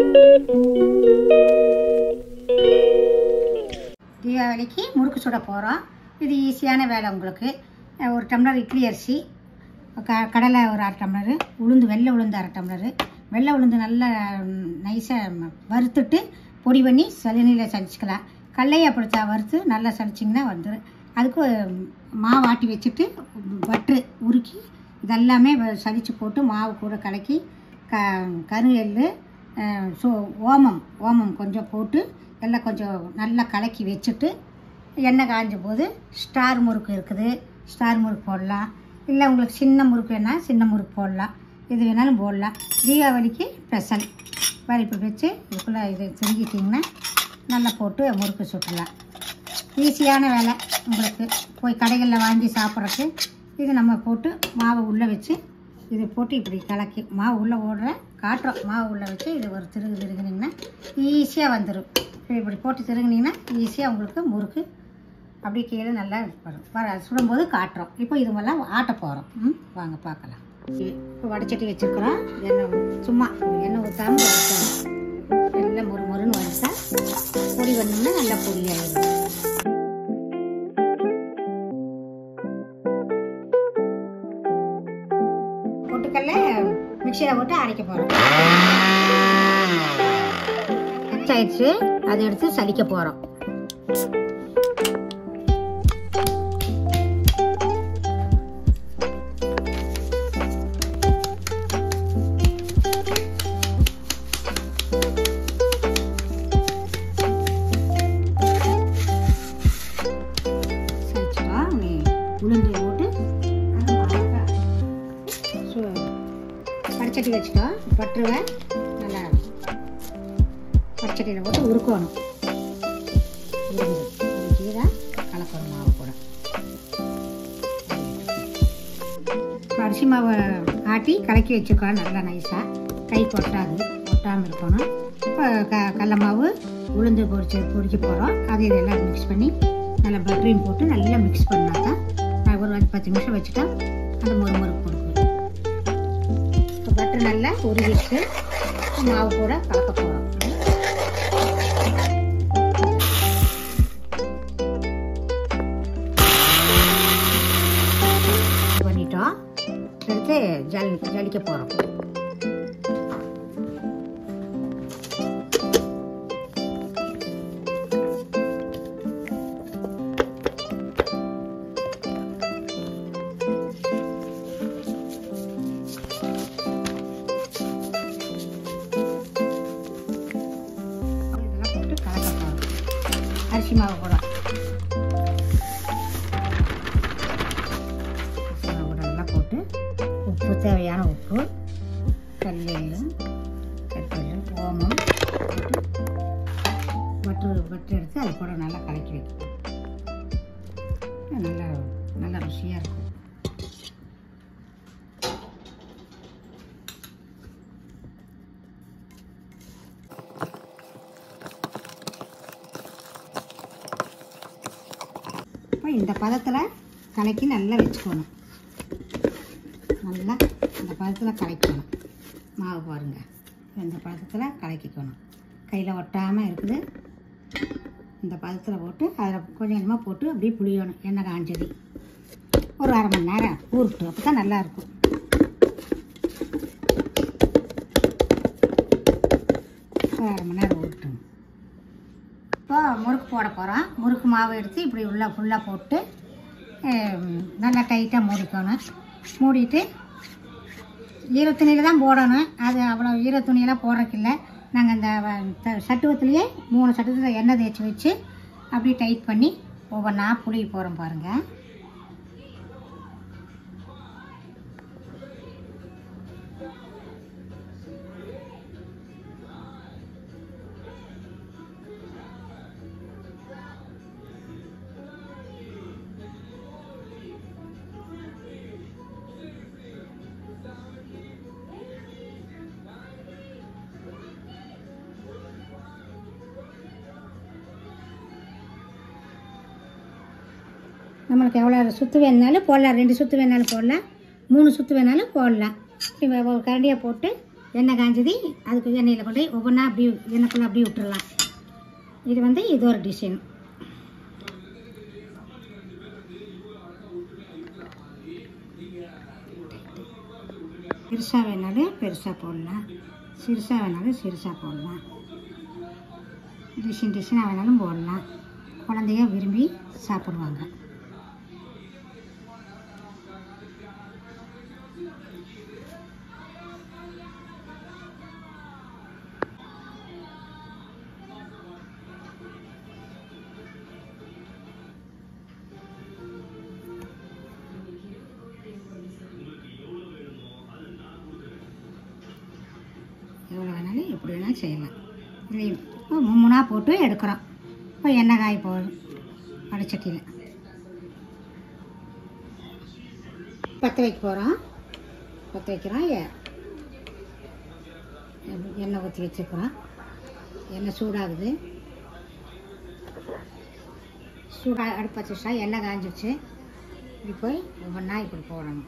தீபாவளிக்கு முறுக்கு சுட போகிறோம் இது ஈஸியான வேலை உங்களுக்கு அஹ் ஒரு டம்ளர் இட்லி அரிசி க கடலை ஒரு அரை டம்ளரு உளுந்து வெள்ளை உளுந்து அரை டம்ளரு வெள்ளை உளுந்து நல்லா நைஸாக வறுத்துட்டு பொடி பண்ணி சளினியில் சலிச்சுக்கலாம் கடலையை அப்படித்தா வறுத்து நல்லா சலிச்சிங்கன்னா வந்துடும் அதுக்கு மாவு ஆட்டி வச்சுட்டு பட்ரு உருக்கி இதெல்லாமே வ- சலிச்சு போட்டு மாவு கூட கலக்கி க கரு எள்ளு அஹ், சோ ஓமம் ஓமம் கொஞ்சம் போட்டு எல்லாம் கொஞ்சம் நல்லா கலக்கி வச்சுட்டு எண்ணெய் காஞ்ச போது ஸ்டார் முறுக்கு இருக்குது ஸ்டார் முறுக்கு போடலாம் இல்லை உங்களுக்கு சின்ன முறுக்கு வேணால் சின்ன முறுக்கு போடலாம் எது வேணாலும் போடலாம் தீபாவளிக்கு ஸ்பெஷல் வரிப்பு வச்சு இதுக்குள்ளே இது செஞ்சிட்டிங்கன்னா நல்லா போட்டு முறுக்கு சுட்டலாம் ஈஸியான வேலை உங்களுக்கு போய் கடைகளில் வாங்கி சாப்பிட்றதுக்கு இது நம்ம போட்டு மாவை உள்ளே வச்சு இது போட்டு இப்படி கலக்கி மாவு உள்ளே ஓடுற காட்டுறோம் மாவு உள்ளே வச்சு இது ஒரு திருகு திருகுனிங்கன்னா ஈஸியாக வந்துடும் இப்படி இப்படி போட்டு திருகுனிங்கன்னா ஈஸியாக உங்களுக்கு முறுக்கு அப்படியே கீழே நல்லா வரும் வர சுடும்போது காட்டுறோம் இப்போ இதுமெல்லாம் ஆட்ட போகிறோம் ம் வாங்க பார்க்கலாம் இப்போ வடைச்சட்டி வச்சுருக்குறோம் எண்ணெய் சும்மா எண்ணெய் ஊற்றாமல் வறுத்தோம் நல்லா மொறு மொறுன்னு வறுத்தா பொடி பண்ணோம்னா நல்லா பொடியாயிடும் பொட்டுக்கல்ல மிக்சியில் போட்டு அரைக்க போகிறோம் ஆயிடுச்சு அதை எடுத்து சலிக்க போகிறோம் சலிச்சிட்டோம் நீ உளுந்து போட்டு பச்சட்டி வச்சுட்டோம் பட்டுருவை நல்லா பச்சட்டியில் போட்டு உருக்கணும் உளுந்து அதுக்கு தான் கலக்கணும் மாவு கூட இப்போ அரிசி மாவை ஆட்டி கலக்கி வச்சுக்கலாம் நல்லா நைஸாக கை கொட்டாது கொட்டாமல் இருக்கணும் இப்போ க கடல மாவு உளுந்து பொரிச்சு பொரிக்க போகிறோம் அது இதெல்லாம் மிக்ஸ் பண்ணி நல்லா பட்டரையும் போட்டு நல்லா மிக்ஸ் பண்ணால் தான் நான் ஒரு அஞ்சு பத்து நிமிஷம் வச்சுட்டா அந்த மொறு மொறு கொடுக்கும் இப்போ பட்டர் நல்லா உருகிட்டு மாவு கூட கலக்க போகிறோம் பண்ணிட்டோம் எடுத்து ஜல் ஜலிக்க போகிறோம் இதெல்லாம் போட்டு கலக்க போகிறோம் அரிசி மாவு கூட அரிசி மாவு கூட எல்லாம் போட்டு உப்பு தேவையான உப்பு கல்லெள்ளு கற்கல் ஓமம் வட்டு வட்டு எடுத்து அது கூட நல்லா கலக்கி வைக்கணும் நல்லா நல்லா ருசியாக இருக்கும் இப்போ இந்த பதத்தில் கலக்கி நல்லா வச்சுக்கணும் நல்லா இந்த பதத்தில் கலக்கணும் மாவு பாருங்க இந்த பதத்தில் கலக்கிக்கணும் கையில் ஒட்டாமல் இருக்குது இந்த பதத்தில் போட்டு அதில் கொஞ்சம் கொஞ்சமாக போட்டு அப்படியே புளியணும் எண்ணெய் காஞ்சது ஒரு அரை மணி நேரம் ஊறட்டும் அப்போ தான் நல்லாயிருக்கும் ஒரு அரை மணி நேரம் ஊறட்டும் இப்போ முறுக்கு போட போகிறோம் முறுக்கு மாவு எடுத்து இப்படி உள்ள ஃபுல்லாக போட்டு ஹம், நல்லா டைட்டாக மூடிக்கணும் மூடிட்டு ஈரத்துணியில் தான் போடணும் அது அவ்வளோ ஈரத்துணியெல்லாம் போடுறதுக்கில்ல நாங்கள் அந்த வ- த- சட்டுவத்துலேயே மூணு சட்டுவத்தில் எண்ணெய் தேய்ச்சி வச்சு அப்படியே டைட் பண்ணி ஒவ்வொன்றா புளிய போகிறோம் பாருங்கள் நம்மளுக்கு எவ்வளோ சுற்று வேணுனாலும் போடலாம் ரெண்டு சுற்று வேணாலும் போடலாம் மூணு சுற்று வேணாலும் போடலாம் இப்படி ஒரு கரண்டியை போட்டு எண்ணெய் காஞ்சது அதுக்கு எண்ணெயில் கொண்டு போய் ஒவ்வொன்றா அப்படி எண்ணெய்க்குள்ளே அப்படியே விட்டுறலாம் இது வந்து இது ஒரு டிசைன் பெருசாக வேணாலும் பெருசாக போடலாம் சிறுசாக வேணாலும் சிறுசாக போடலாம் டிசைன் டிசைனாக வேணாலும் போடலாம் குழந்தைங்க விரும்பி சாப்பிடுவாங்க எவ்வளோ வேணாலும் எப்படி வேணாலும் செய்யலாம் இது இப்போ மூணாக போட்டு எடுக்கிறோம் இப்போ எண்ணெய் காய போதும் வடச்சட்டியில் பற்ற வைக்க போகிறோம் பற்ற வைக்கிறோம் எ- எண்ணெய் ஊற்றி வச்சுக்கிறோம் எண்ணெய் சூடாகுது சூடாக அடுப்பு வச்சுட்டா எண்ணெய் காஞ்சிடுச்சு இப்படி போய் ஒவ்வொன்றா இப்படி போடணும்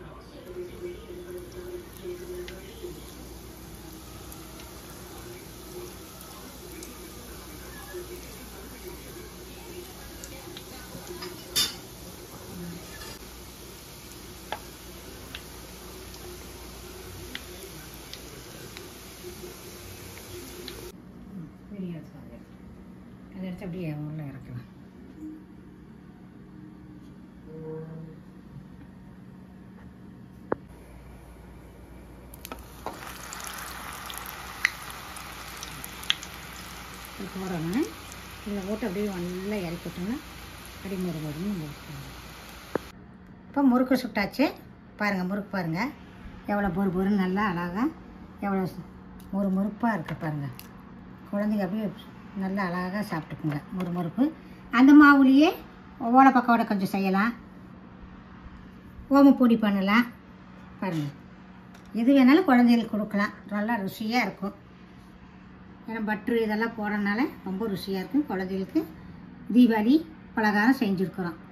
வீடியோ எடுத்துக்கோங்க அதை எடுத்து அப்படியே உள்ள இறக்கலாம் இது போடுறோங்க இதில் போட்டு அப்படியே நல்லா இறக்கிட்டோம்னா அடி முறு முருன்னு முறுக்கு இப்போ முறுக்கு சுட்டாச்சு பாருங்கள் முறுக்கு பாருங்கள் எவ்வளோ பொறு பொருன்னு நல்லா அழகாக எவ்வளோ ஒரு முறுப்பாக இருக்குது பாருங்கள் குழந்தைங்க அப்படியே நல்லா அழகாக சாப்பிட்டுக்குங்க முறு முறுப்பு அந்த மாவுலேயே ஓலை பக்கோடை கொஞ்சம் செய்யலாம் ஓமப்பொடி பண்ணலாம் பாருங்கள் எது வேணாலும் குழந்தைகளுக்கு கொடுக்கலாம் நல்லா ருசியாக இருக்கும் ஏன்னா பட்ரு இதெல்லாம் போடுறதுனால ரொம்ப ருசியாக இருக்கும் குழந்தைகளுக்கு தீபாவளி பலகாரம் செஞ்சுருக்குறோம்